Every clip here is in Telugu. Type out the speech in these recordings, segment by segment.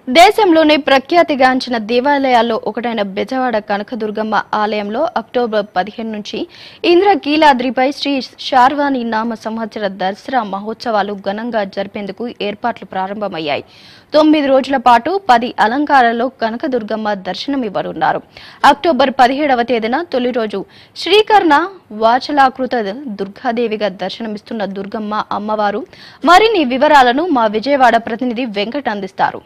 దేశంలోనే ప్రఖ్యాతిగాంచిన దేవాలయాల్లో ఒకటైన బెజవాడ కనకదుర్గమ్మ ఆలయంలో అక్టోబర్ పదిహేను నుంచి ఇంద్రకీలాద్రిపై శ్రీ శార్వాణి నామ సంవత్సర దసరా మహోత్సవాలు ఘనంగా జరిపేందుకు ఏర్పాట్లు ప్రారంభమయ్యాయి తొమ్మిది రోజుల పాటు పది అలంకారాల్లో కనకదుర్గమ్మ దర్శనమివ్వనున్నారు అక్టోబర్ పదిహేడవ తేదీన తొలి రోజు శ్రీకర్ణ వాచలాకృత దుర్గాదేవిగా దర్శనమిస్తున్న దుర్గమ్మ అమ్మవారు మరిన్ని వివరాలను మా విజయవాడ ప్రతినిధి వెంకట్ అందిస్తారు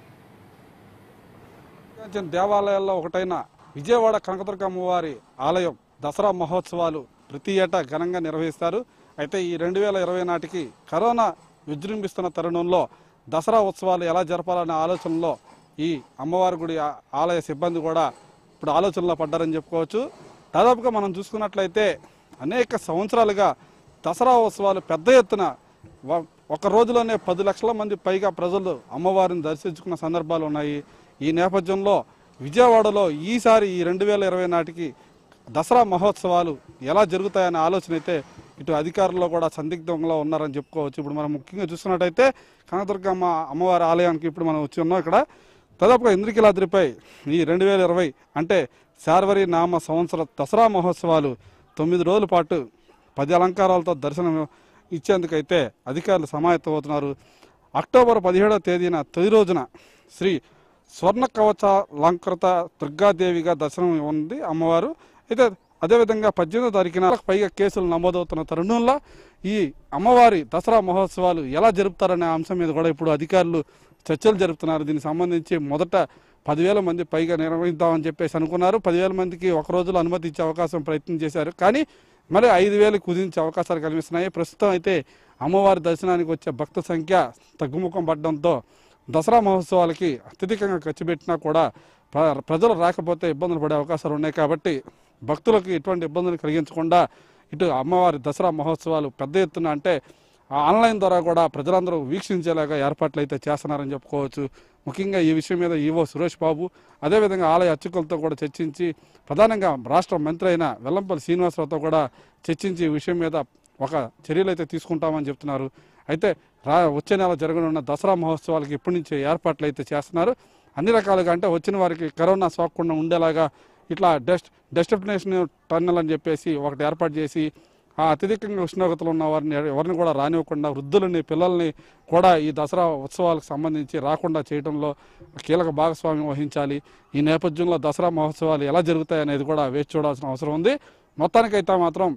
ప్రాచీన దేవాలయాల్లో ఒకటైన విజయవాడ కనకదుర్గ అమ్మవారి ఆలయం దసరా మహోత్సవాలు ప్రతి ఏటా ఘనంగా నిర్వహిస్తారు అయితే ఈ రెండు వేల ఇరవై నాటికి కరోనా విజృంభిస్తున్న తరుణంలో దసరా ఉత్సవాలు ఎలా జరపాలనే ఆలోచనలో ఈ అమ్మవారి గుడి ఆ- ఆలయ సిబ్బంది కూడా ఇప్పుడు ఆలోచనలో పడ్డారని చెప్పుకోవచ్చు దాదాపుగా మనం చూసుకున్నట్లయితే అనేక సంవత్సరాలుగా దసరా ఉత్సవాలు పెద్ద ఎత్తున వ- ఒక రోజులోనే పది లక్షల మంది పైగా ప్రజలు అమ్మవారిని దర్శించుకున్న సందర్భాలు ఉన్నాయి ఈ నేపథ్యంలో విజయవాడలో ఈసారి ఈ రెండు వేల ఇరవై నాటికి దసరా మహోత్సవాలు ఎలా జరుగుతాయనే ఆలోచన అయితే ఇటు అధికారులు కూడా సందిగ్ధంలో ఉన్నారని చెప్పుకోవచ్చు ఇప్పుడు మనం ముఖ్యంగా చూసుకున్నట్టయితే కనకదుర్గమ్మ అమ్మవారి ఆలయానికి ఇప్పుడు మనం వచ్చి ఉన్నాం ఇక్కడ దాదాపుగా ఇంద్రకీలాద్రిపై ఈ రెండు వేల ఇరవై అంటే శార్వరి నామ సంవత్సర దసరా మహోత్సవాలు తొమ్మిది రోజుల పాటు పది అలంకారాలతో దర్శనం ఇచ్చేందుకైతే అధికారులు సమాయత్తమవుతున్నారు అక్టోబర్ పదిహేడవ తేదీన తొలి రోజున శ్రీ స్వర్ణ కవచ అలంకృత దుర్గాదేవిగా దర్శనం ఉంది అమ్మవారు అయితే అదేవిధంగా పద్దెనిమిదో తారీఖున పైగా కేసులు నమోదవుతున్న తరుణంలో ఈ అమ్మవారి దసరా మహోత్సవాలు ఎలా జరుపుతారనే అంశం మీద కూడా ఇప్పుడు అధికారులు చర్చలు జరుపుతున్నారు దీనికి సంబంధించి మొదట పదివేల మంది పైగా నిర్వహిద్దామని చెప్పేసి అనుకున్నారు పదివేల మందికి ఒక రోజులో అనుమతి ఇచ్చే అవకాశం ప్రయత్నం చేశారు కానీ మరి ఐదు వేలు కుదించే అవకాశాలు కనిపిస్తున్నాయి ప్రస్తుతం అయితే అమ్మవారి దర్శనానికి వచ్చే భక్త సంఖ్య తగ్గుముఖం పడడంతో దసరా మహోత్సవాలకి అత్యధికంగా ఖర్చు పెట్టినా కూడా ప్ర- ప్రజలు రాకపోతే ఇబ్బందులు పడే అవకాశాలు ఉన్నాయి కాబట్టి భక్తులకు ఎటువంటి ఇబ్బందులు కలిగించకుండా ఇటు అమ్మవారి దసరా మహోత్సవాలు పెద్ద ఎత్తున అంటే ఆ ఆన్లైన్ ద్వారా కూడా ప్రజలందరూ వీక్షించేలాగా ఏర్పాట్లు అయితే చేస్తున్నారని చెప్పుకోవచ్చు ముఖ్యంగా ఈ విషయం మీద ఈవో సురేష్ బాబు అదేవిధంగా ఆలయ అర్చకులతో కూడా చర్చించి ప్రధానంగా రాష్ట్ర మంత్రి అయిన వెల్లంపల్లి శ్రీనివాసరావుతో కూడా చర్చించి ఈ విషయం మీద ఒక చర్యలు అయితే తీసుకుంటామని చెప్తున్నారు అయితే రా వచ్చే నెల జరగనున్న దసరా మహోత్సవాలకి ఇప్పటి నుంచే ఏర్పాట్లు అయితే చేస్తున్నారు అన్ని రకాలుగా అంటే వచ్చిన వారికి కరోనా సోకకుండా ఉండేలాగా ఇట్లా డస్ట్ డెస్టినేషన్ టన్నెల్ అని చెప్పేసి ఒకటి ఏర్పాటు చేసి ఆ అత్యధికంగా ఉష్ణోగ్రతలు ఉన్న వారిని ఎవరిని కూడా రానివ్వకుండా వృద్ధులని పిల్లల్ని కూడా ఈ దసరా ఉత్సవాలకు సంబంధించి రాకుండా చేయడంలో కీలక భాగస్వామ్యం వహించాలి ఈ నేపథ్యంలో దసరా మహోత్సవాలు ఎలా జరుగుతాయి అనేది కూడా వేచి చూడాల్సిన అవసరం ఉంది మొత్తానికైతే మాత్రం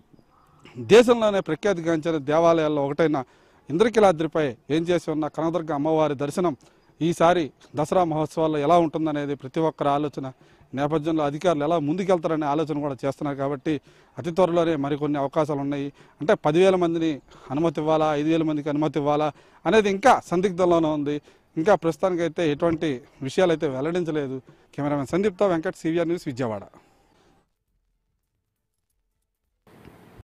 దేశంలోనే ప్రఖ్యాతిగాంచిన దేవాలయాల్లో ఒకటైన ఇంద్రకీలాద్రిపై ఏం చేసి ఉన్న కనకదుర్గ అమ్మవారి దర్శనం ఈసారి దసరా మహోత్సవాల్లో ఎలా ఉంటుందనేది ప్రతి ఒక్కరి ఆలోచన నేపథ్యంలో అధికారులు ఎలా ముందుకెళ్తారనే ఆలోచన కూడా చేస్తున్నారు కాబట్టి అతి త్వరలోనే మరికొన్ని అవకాశాలు ఉన్నాయి అంటే పదివేల మందిని అనుమతి ఇవ్వాలా ఐదు వేల మందికి అనుమతి ఇవ్వాలా అనేది ఇంకా సందిగ్ధంలోనే ఉంది ఇంకా ప్రస్తుతానికైతే ఎటువంటి విషయాలు అయితే వెల్లడించలేదు కెమెరామెన్ సందీప్తో వెంకట్ సివిఆర్ న్యూస్ విజయవాడ